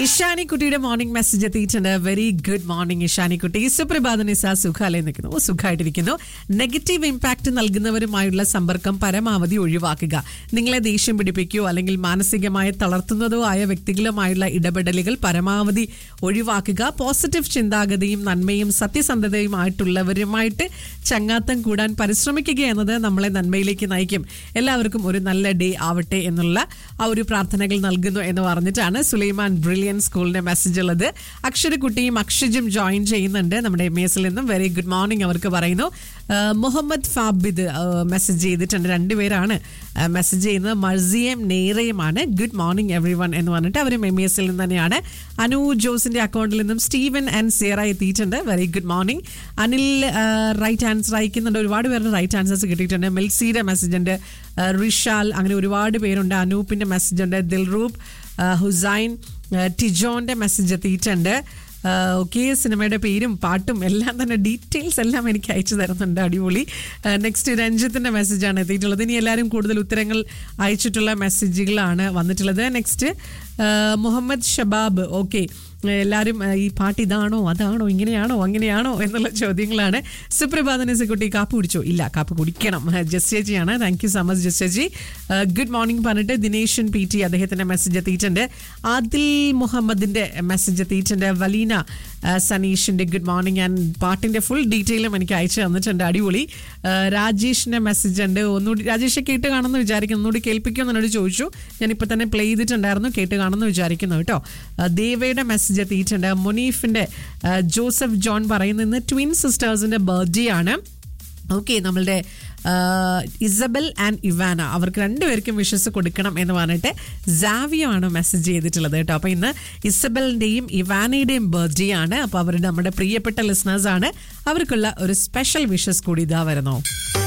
ഇഷാനിക്കുട്ടിയുടെ morning message എത്തിയിട്ടുണ്ട് very good morning Ishanikutty സുപ്രഭാത നിസ സുഖാലേ നിൽക്കുന്നു ഓ, സുഖമായിട്ടിരിക്കുന്നു നെഗറ്റീവ് ഇമ്പാക്ട് നൽകുന്നവരുമായുള്ള സമ്പർക്കം പരമാവധി ഒഴിവാക്കുക നിങ്ങളെ ദേഷ്യം പിടിപ്പിക്കുകയോ അല്ലെങ്കിൽ മാനസികമായി തളർത്തുന്നതോ ആയ വ്യക്തികളുമായുള്ള ഇടപെടലുകൾ പരമാവധി ഒഴിവാക്കുക പോസിറ്റീവ് ചിന്താഗതിയും നന്മയും സത്യസന്ധതയുമായിട്ടുള്ളവരുമായിട്ട് ചങ്ങാത്തം കൂടാൻ പരിശ്രമിക്കുക എന്നത് നമ്മളെ നന്മയിലേക്ക് നയിക്കും എല്ലാവർക്കും ഒരു നല്ല ഡേ ആവട്ടെ എന്നുള്ള ആ ഒരു പ്രാർത്ഥനകൾ നൽകുന്നു എന്ന് പറഞ്ഞിട്ടാണ് സുലൈമാൻ ബ്രില്യൻ സ്കൂളിന്റെ മെസ്സേജ് ഉള്ളത് അക്ഷരക്കുട്ടിയും അക്ഷജും ജോയിൻ ചെയ്യുന്നുണ്ട് നമ്മുടെ എം എസിൽ നിന്നും വെരി ഗുഡ് മോർണിംഗ് അവർക്ക് പറയുന്നു ആ, മുഹമ്മദ് ഫാബിദ് മെസ്സേജ് ചെയ്തിട്ടുണ്ട് രണ്ടുപേരാണ് മെസ്സേജ് ചെയ്യുന്നത് മർസിയം നെയ്റയുമാണ് ഗുഡ് മോർണിംഗ് എവറി വൺ എന്ന് പറഞ്ഞിട്ട് അവരും എം എസിൽ നിന്ന് തന്നെയാണ് അനു ജോസിന്റെ അക്കൗണ്ടിൽ നിന്നും സ്റ്റീവൻ ആൻഡ് സിയറ എത്തിയിട്ടുണ്ട് very good morning Anil right answer അയക്കുന്നുണ്ട് ഒരുപാട് പേരുടെ റൈറ്റ് ആൻസേഴ്സ് കിട്ടിയിട്ടുണ്ട് മെൽസിയുടെ മെസ്സേജ് ഉണ്ട് ആ, റിഷാൽ അങ്ങനെ ഒരുപാട് പേരുണ്ട് അനൂപ്പിന്റെ മെസ്സേജ് ഉണ്ട് ദിൽറൂബ് ആ, ഹുസൈൻ ആ, ടിജോന്റെ മെസ്സേജ് എത്തിയിട്ടുണ്ട് ഓക്കെ സിനിമയുടെ പേരും പാട്ടും എല്ലാം തന്നെ ഡീറ്റെയിൽസ് എല്ലാം എനിക്ക് അയച്ചു തരുന്നുണ്ട് അടിപൊളി നെക്സ്റ്റ് രഞ്ജിത്തിന്റെ മെസ്സേജാണ് എത്തിയിട്ടുള്ളത് ഇനി എല്ലാവരും കൂടുതൽ ഉത്തരങ്ങൾ അയച്ചിട്ടുള്ള മെസ്സേജുകളാണ് വന്നിട്ടുള്ളത് നെക്സ്റ്റ് മുഹമ്മദ് ഷബാബ് ഓക്കെ എല്ലാവരും ആ, ഈ പാട്ട് ഇതാണോ അതാണോ ഇങ്ങനെയാണോ അങ്ങനെയാണോ എന്നുള്ള ചോദ്യങ്ങളാണ് സുപ്രഭാത നിസക്കുട്ടി കാപ്പ് കുടിച്ചോ ഇല്ല കാപ്പ് കുടിക്കണം ജസ് ചേച്ചിയാണ് താങ്ക് യു സോ മച്ച് ജസ് ചേച്ചി ഗുഡ് മോർണിംഗ് പറഞ്ഞിട്ട് ദിനേശൻ പി ടി അദ്ദേഹത്തിന്റെ മെസ്സേജ് എത്തിയിട്ടുണ്ട് ആദിൽ മുഹമ്മദിന്റെ മെസ്സേജ് എത്തിയിട്ടുണ്ട് വലീന ആ, സനീഷിന്റെ ഗുഡ് മോർണിംഗ് ആൻഡ് പാട്ടിന്റെ ഫുൾ ഡീറ്റെയിലും എനിക്ക് അയച്ചു തന്നിട്ടുണ്ട് അടിപൊളി ആ, രാജേഷിന്റെ മെസ്സേജ് ഉണ്ട് ഒന്നുകൂടി രാജേഷ് കേട്ട് കാണുമെന്ന് വിചാരിക്കുന്നു ഒന്നുകൂടി കേൾപ്പിക്കുമെന്ന് എന്നോട് ചോദിച്ചു ഞാനിപ്പോൾ തന്നെ പ്ലേ ചെയ്തിട്ടുണ്ടായിരുന്നു കേട്ട് കാണുമെന്ന് വിചാരിക്കുന്നു കേട്ടോ ആ, ദേവയുടെ മെസ്സേജ് എത്തിയിട്ടുണ്ട് മുനീഫിന്റെ ആ, ജോസഫ് ജോൺ പറയുന്നത് ഇന്ന് ട്വിൻ സിസ്റ്റേഴ്സിന്റെ ബർത്ത്ഡേ ആണ് ഓക്കെ നമ്മളുടെ ആ, ഇസബൽ ആൻഡ് ഇവാന അവർക്ക് രണ്ടുപേർക്കും വിഷസ് കൊടുക്കണം എന്ന് പറഞ്ഞിട്ട് സാവിയോ ആണ് മെസ്സേജ് ചെയ്തിട്ടുള്ളത് കേട്ടോ അപ്പോൾ ഇന്ന് ഇസബലിൻ്റെയും ഇവാനയുടെയും ബർത്ത്ഡേ ആണ് അപ്പോൾ അവർ നമ്മുടെ പ്രിയപ്പെട്ട ലിസണേഴ്സ് ആണ് അവർക്കുള്ള ഒരു സ്പെഷ്യൽ വിഷസ് കൂടി ഇതാ വരുന്നു